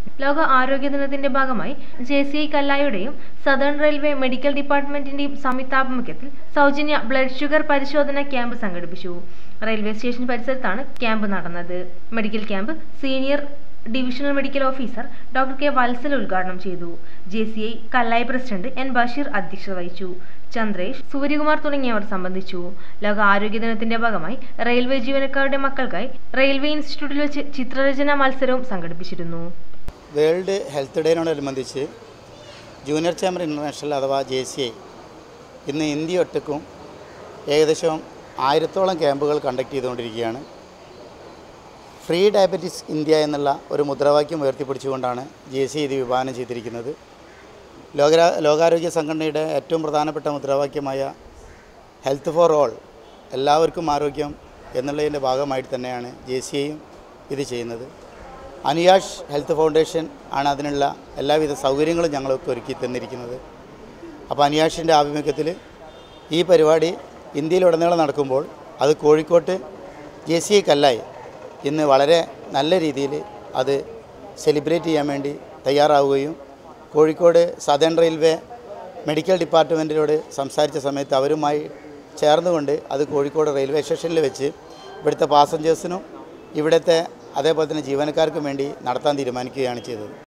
ലോക ആരോഗ്യ ദിനത്തിന്റെ ഭാഗമായി ജെ സി ഐ കല്ലായുടെയും സദേൺ റെയിൽവേ മെഡിക്കൽ ഡിപ്പാർട്ട്മെന്റിന്റെയും സംയുക്താഭിമുഖ്യത്തിൽ സൗജന്യ ബ്ലഡ് ഷുഗർ പരിശോധന ക്യാമ്പ് സംഘടിപ്പിച്ചു റെയിൽവേ സ്റ്റേഷൻ പരിസരത്താണ് ക്യാമ്പ് നടന്നത് medical camp senior divisional medical officer doctor K Valsal ഉദ്ഘാടനം ചെയ്തു J C I Kallayi president N Basheer അധ്യക്ഷത വഹിച്ചു ചന്ദ്രേഷ് സൂര്യകുമാർ തുടങ്ങിയവർ സംബന്ധിച്ചു ലോക ആരോഗ്യ ദിനത്തിന്റെ ഭാഗമായി റെയിൽവേ ജീവനക്കാരുടെ മക്കൾക്കായി റെയിൽവേ ഇൻസ്റ്റിറ്റ്യൂട്ടിൽ വെച്ച് ചിത്രരചനാ മത്സരവും സംഘടിപ്പിച്ചിരുന്നു വേൾഡ് ഹെൽത്ത് ഡേയോടനുബന്ധിച്ച് ജൂനിയർ ചേംബർ ഇൻ്റർനാഷണൽ അഥവാ ജെ സി ഐ ഇന്ന് ഇന്ത്യ ഒട്ടുക്കും ഏകദേശം ആയിരത്തോളം ക്യാമ്പുകൾ കണ്ടക്ട് ചെയ്തുകൊണ്ടിരിക്കുകയാണ് ഫ്രീ ഡയബറ്റിസ് ഇന്ത്യ എന്നുള്ള ഒരു മുദ്രാവാക്യം ഉയർത്തിപ്പിടിച്ചുകൊണ്ടാണ് ജെ സി ഇത് വിഭാവനം ചെയ്തിരിക്കുന്നത് ലോക ലോകാരോഗ്യ സംഘടനയുടെ ഏറ്റവും പ്രധാനപ്പെട്ട മുദ്രാവാക്യമായ ഹെൽത്ത് ഫോർ ഓൾ എല്ലാവർക്കും ആരോഗ്യം എന്നുള്ളതിൻ്റെ ഭാഗമായിട്ട് തന്നെയാണ് ജെ സി ഐയും ഇത് ചെയ്യുന്നത് അനുയാഷ് ഹെൽത്ത് ഫൗണ്ടേഷൻ ആണ് അതിനുള്ള എല്ലാവിധ സൗകര്യങ്ങളും ഞങ്ങൾക്ക് ഒരുക്കി തന്നിരിക്കുന്നത് അപ്പോൾ അനുയാഷിൻ്റെ ആഭിമുഖ്യത്തിൽ ഈ പരിപാടി ഇന്ത്യയിലുടനീളം നടക്കുമ്പോൾ അത് കോഴിക്കോട്ട് ജെ സി ഐ കല്ലായി ഇന്ന് വളരെ നല്ല രീതിയിൽ അത് സെലിബ്രേറ്റ് ചെയ്യാൻ വേണ്ടി തയ്യാറാവുകയും കോഴിക്കോട് സദേൺ റെയിൽവേ മെഡിക്കൽ ഡിപ്പാർട്ട്മെൻറ്റിനോട് സംസാരിച്ച സമയത്ത് അവരുമായി ചേർന്നുകൊണ്ട് അത് കോഴിക്കോട് റെയിൽവേ സ്റ്റേഷനിൽ വെച്ച് ഇവിടുത്തെ പാസഞ്ചേഴ്സിനും ഇവിടുത്തെ അതേപോലെ തന്നെ ജീവനക്കാർക്കും വേണ്ടി നടത്താൻ തീരുമാനിക്കുകയാണ് ചെയ്തത്